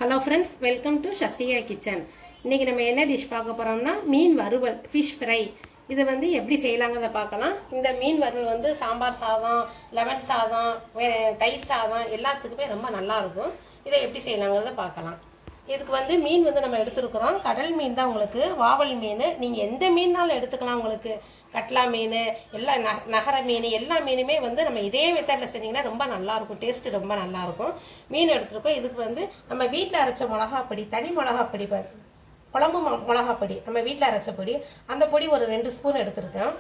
hello friends welcome to ஷஸ்டியா kitchen இன்றைக்கி நம்ம என்ன டிஷ் பார்க்க போகிறோம்னா மீன் வறுவல் ஃபிஷ் ஃப்ரை இது வந்து எப்படி செய்யலாங்கிறத பார்க்கலாம் இந்த மீன் வறுவல் வந்து சாம்பார் சாதம் லெமன் சாதம் வே- தயிர் சாதம் எல்லாத்துக்குமே ரொம்ப நல்லா இருக்கும் இதை எப்படி செய்யலாங்கிறத பார்க்கலாம் இதுக்கு வந்து மீன் வந்து நம்ம எடுத்துருக்குறோம் கடல் மீன் தான் உங்களுக்கு வாவல் மீன் நீங்கள் எந்த மீன்னாலும் எடுத்துக்கலாம் உங்களுக்கு கட்லா மீன் எல்லா ந நகர மீன் எல்லா மீனுமே வந்து நம்ம இதே மெத்தடில் செஞ்சிங்கன்னா ரொம்ப நல்லாயிருக்கும் டேஸ்ட்டு ரொம்ப நல்லாயிருக்கும் மீன் எடுத்துருக்கோம் இதுக்கு வந்து நம்ம வீட்டில் அரைச்ச மிளகாப்பொடி தனி மிளகாப்பொடி பா- குழம்பு மொ- மிளகாப்பொடி நம்ம வீட்டில் அரைச்ச பொடி அந்த பொடி ஒரு ரெண்டு ஸ்பூன் எடுத்திருக்கேன்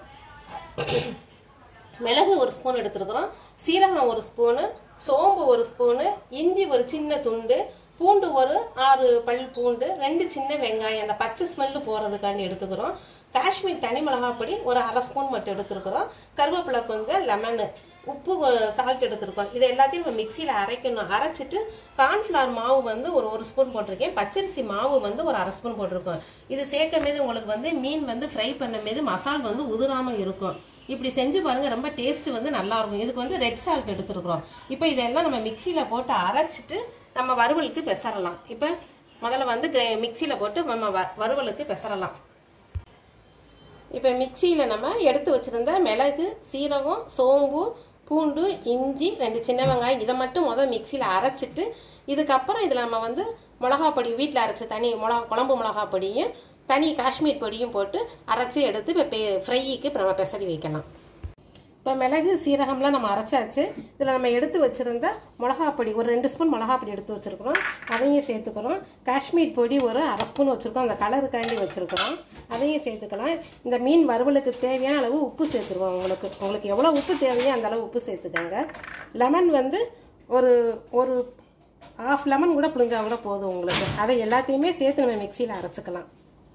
மிளகு ஒரு ஸ்பூன் எடுத்துருக்குறோம் சீரகம் ஒரு ஸ்பூனு சோம்பு ஒரு ஸ்பூனு இஞ்சி ஒரு சின்ன துண்டு பூண்டு ஒரு ஆறு பல் பூண்டு ரெண்டு சின்ன வெங்காயம் அந்த பச்சை ஸ்மெல்லு போகிறதுக்காண்டி எடுத்துக்கிறோம் காஷ்மீர் தனி மிளகாய் பொடி ஒரு அரை ஸ்பூன் மட்டும் எடுத்துருக்குறோம் கருவேப்பிலை கொஞ்சம் லெமனு உப்பு சால்ட் எடுத்துருக்கோம் இது எல்லாத்தையும் நம்ம மிக்சியில் அரைக்கணும் அரைச்சிட்டு கார்ன்ஃப்ளவர் மாவு வந்து ஒரு ஒரு ஸ்பூன் போட்டிருக்கேன் பச்சரிசி மாவு வந்து ஒரு அரை ஸ்பூன் போட்டிருக்கோம் இது சேர்க்கும் போது உங்களுக்கு வந்து மீன் வந்து ஃப்ரை பண்ணும் போது மசால் வந்து உதிராமல் இருக்கும் இப்படி செஞ்சு பாருங்க ரொம்ப டேஸ்ட் வந்து நல்லா இருக்கும் இதுக்கு வந்து ரெட் சால்ட் எடுத்துருக்குறோம் இப்போ இதெல்லாம் நம்ம மிக்சியில் போட்டு அரைச்சிட்டு நம்ம வறுவலுக்கு பெசரலாம் இப்போ முதல்ல வந்து மிக்சியில் போட்டு நம்ம வ வறுவலுக்கு பெசரலாம் இப்போ மிக்சியில் நம்ம எடுத்து வச்சுருந்த மிளகு சீரகம் சோம்பு பூண்டு இஞ்சி ரெண்டு சின்ன வெங்காயம் இதை மட்டும் முதல் மிக்சியில் அரைச்சிட்டு இதுக்கப்புறம் இதில் நம்ம வந்து மிளகா பொடி வீட்டில் அரைச்ச தனி மிளகா குழம்பு மிளகா பொடியும் தனி காஷ்மீர் பொடியும் போட்டு அரைச்சி எடுத்து இப்போ ஃப்ரைக்கு இப்போ நம்ம பெசரி வைக்கலாம் இப்போ மிளகு சீரகம்லாம் நம்ம அரைச்சாச்சு இதில் நம்ம எடுத்து வச்சுருந்த மிளகா பொடி ஒரு ரெண்டு ஸ்பூன் மிளகா பொடி எடுத்து வச்சுருக்குறோம் அதையும் சேர்த்துக்கிறோம் காஷ்மீர் பொடி ஒரு அரை ஸ்பூன் வச்சுருக்கோம் அந்த கலருக்காண்டி வச்சுருக்குறோம் அதையும் சேர்த்துக்கலாம் இந்த மீன் வறுவலுக்கு தேவையான அளவு உப்பு சேர்த்துருவோம் உங்களுக்கு உங்களுக்கு எவ்வளோ உப்பு தேவையோ அந்த அளவு உப்பு சேர்த்துக்கோங்க லெமன் வந்து ஒரு ஒரு ஆஃப் லெமன் கூட புளிஞ்சா கூட போதும் உங்களுக்கு அதை எல்லாத்தையுமே சேர்த்து நம்ம மிக்சியில் அரைச்சிக்கலாம்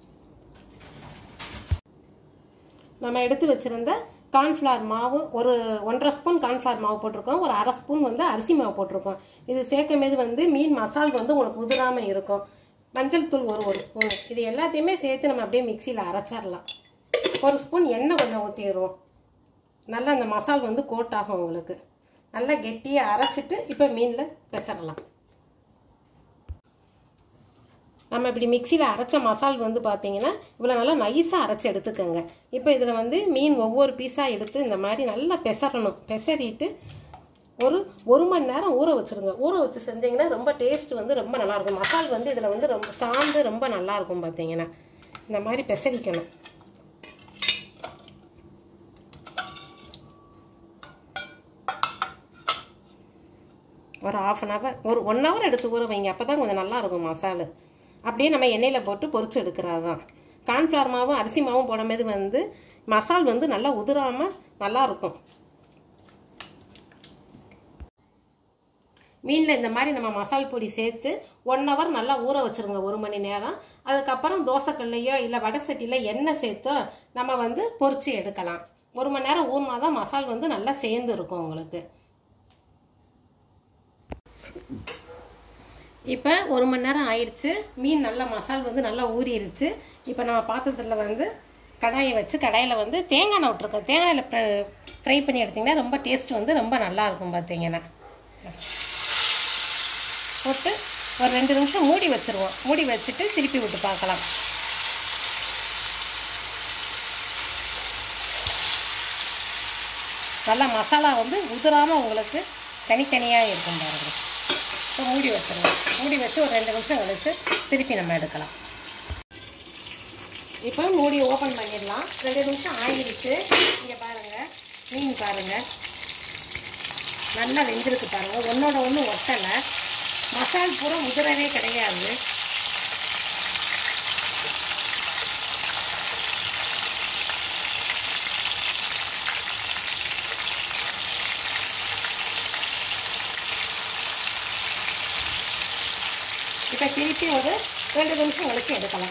நம்ம எடுத்து வச்சுருந்த கார்ன்ஃப்ளவர் மாவு ஒரு ஒன்றரை ஸ்பூன் கார்ன்ஃப்ளவர் மாவு போட்டிருக்கோம் ஒரு அரை ஸ்பூன் வந்து அரிசி மாவு போட்டிருக்கோம் இது சேர்க்கும் போது வந்து மீன் மசால் வந்து உங்களுக்கு உதிராமல் இருக்கும் மஞ்சள் தூள் ஒரு ஒரு ஸ்பூன் இது எல்லாத்தையுமே சேர்த்து நம்ம அப்படியே மிக்சியில் அரைச்சிடலாம் ஒரு ஸ்பூன் எண்ணெய் கொஞ்சம் ஊற்றிடுவோம் நல்லா அந்த மசால் வந்து கோட் ஆகும் உங்களுக்கு நல்லா கெட்டியாக அரைச்சிட்டு இப்போ மீனில் பெசரலாம் நம்ம இப்படி மிக்சியில் அரைச்ச மசால் வந்து பார்த்தீங்கன்னா இவ்வளோ நல்லா நைஸாக அரைச்சி எடுத்துக்கோங்க இப்போ இதில் வந்து மீன் ஒவ்வொரு பீஸாக எடுத்து இந்த மாதிரி நல்லா பெசரணும் பெசறிட்டு ஒரு ஒரு மணி நேரம் ஊற வச்சுருங்க ஊற வச்சு செஞ்சீங்கன்னா ரொம்ப டேஸ்ட் வந்து ரொம்ப நல்லாயிருக்கும் மசால் வந்து இதில் வந்து ரொம்ப சாந்து ரொம்ப நல்லாயிருக்கும் பார்த்தீங்கன்னா இந்த மாதிரி பெசரிக்கணும் ஒரு ஆஃப் அன் ஹவர் ஒரு ஒன் ஹவர் எடுத்து ஊற வைங்க அப்போ தான் கொஞ்சம் நல்லா இருக்கும் மசாலு அப்படியே நம்ம எண்ணெயில் போட்டு பொரிச்சு எடுக்கிறது தான் கார்ன்ஃப்ளவர் மாவும் அரிசி மாவும் போடும்போது வந்து மசால் வந்து நல்லா உதிராமல் நல்லா இருக்கும் மீனில் இந்த மாதிரி நம்ம மசால் பொடி சேர்த்து ஒன் ஹவர் நல்லா ஊற வச்சுருங்க ஒரு மணி நேரம் அதுக்கப்புறம் தோசைக்கல்லையோ இல்லை வடை சட்டியில் எண்ணெய் சேர்த்தோ நம்ம வந்து பொரிச்சு எடுக்கலாம் ஒரு மணி நேரம் ஊறினா தான் மசால் வந்து நல்லா சேர்ந்து இருக்கும் உங்களுக்கு இப்போ ஒரு மணி நேரம் ஆயிடுச்சு மீன் நல்லா மசால் வந்து நல்லா ஊறிடுச்சு இப்போ நம்ம பாத்திரத்தில் வந்து கடாயை வச்சு கடாயில் வந்து தேங்காய் எண்ணெய் விட்ருக்கோம் தேங்காய் எண்ணெய் ஃப்ரை பண்ணி எடுத்திங்கன்னா ரொம்ப டேஸ்ட் வந்து ரொம்ப நல்லா இருக்கும் பார்த்தீங்கன்னா போட்டு ஒரு ரெண்டு நிமிஷம் மூடி வச்சுருவோம் மூடி வச்சுட்டு திருப்பி விட்டு பார்க்கலாம் நல்லா மசாலா வந்து உதிராமல் உங்களுக்கு தனித்தனியாக இருக்கும் பாருங்கள் இப்போ மூடி வச்சிருவோம் மூடி வச்சு ஒரு ரெண்டு நிமிஷம் கழிச்சு திருப்பி நம்ம எடுக்கலாம் இப்போ மூடி ஓப்பன் பண்ணிடலாம் ரெண்டு நிமிஷம் ஆகிடுச்சு இங்கே பாருங்கள் மீன் பாருங்கள் நல்லா வெந்திருக்கு பாருங்கள் ஒன்றோட ஒன்று ஒட்டலை மசால் பூரா உதிரவே கிடையாது இப்போ திருப்பி ஒரு ரெண்டு நிமிஷம் கழிச்சு எடுக்கலாம்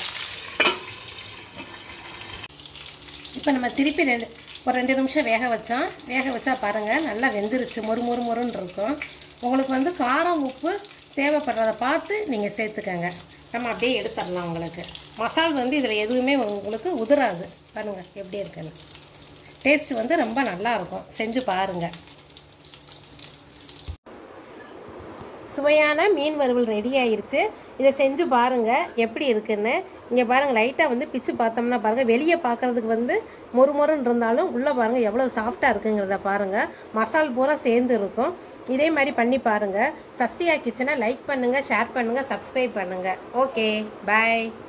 இப்போ நம்ம திருப்பி ரெண்டு ஒரு ரெண்டு நிமிஷம் வேக வச்சோம் வேக வச்சா பாருங்கள் நல்லா வெந்துருச்சு மொறு மொறு மொறுன்னு இருக்கும் உங்களுக்கு வந்து காரம் உப்பு தேவைப்படுறத பார்த்து நீங்கள் சேர்த்துக்கங்க நம்ம அப்படியே எடுத்துடலாம் உங்களுக்கு மசால் வந்து இதில் எதுவுமே உங்களுக்கு உதிராது பாருங்கள் எப்படி இருக்குன்னு டேஸ்ட் வந்து ரொம்ப நல்லா இருக்கும் செஞ்சு பாருங்கள் சுவையான மீன் வறுவல் ரெடி ஆயிருச்சு இதை செஞ்சு பாருங்க எப்படி இருக்குன்னு இங்கே பாருங்க லைட்டாக வந்து பிச்சு பார்த்தோம்னா பாருங்க வெளியே பார்க்கறதுக்கு வந்து மொறு மொறுன்னு இருந்தாலும் உள்ளே பாருங்க எவ்வளோ சாஃப்டாக இருக்குங்கிறத பாருங்க மசால் பூரா சேர்ந்து இருக்கும் இதே மாதிரி பண்ணி பாருங்க சஸ்டியா கிச்சனை லைக் பண்ணுங்க ஷேர் பண்ணுங்க சப்ஸ்கிரைப் பண்ணுங்க ஓகே பாய்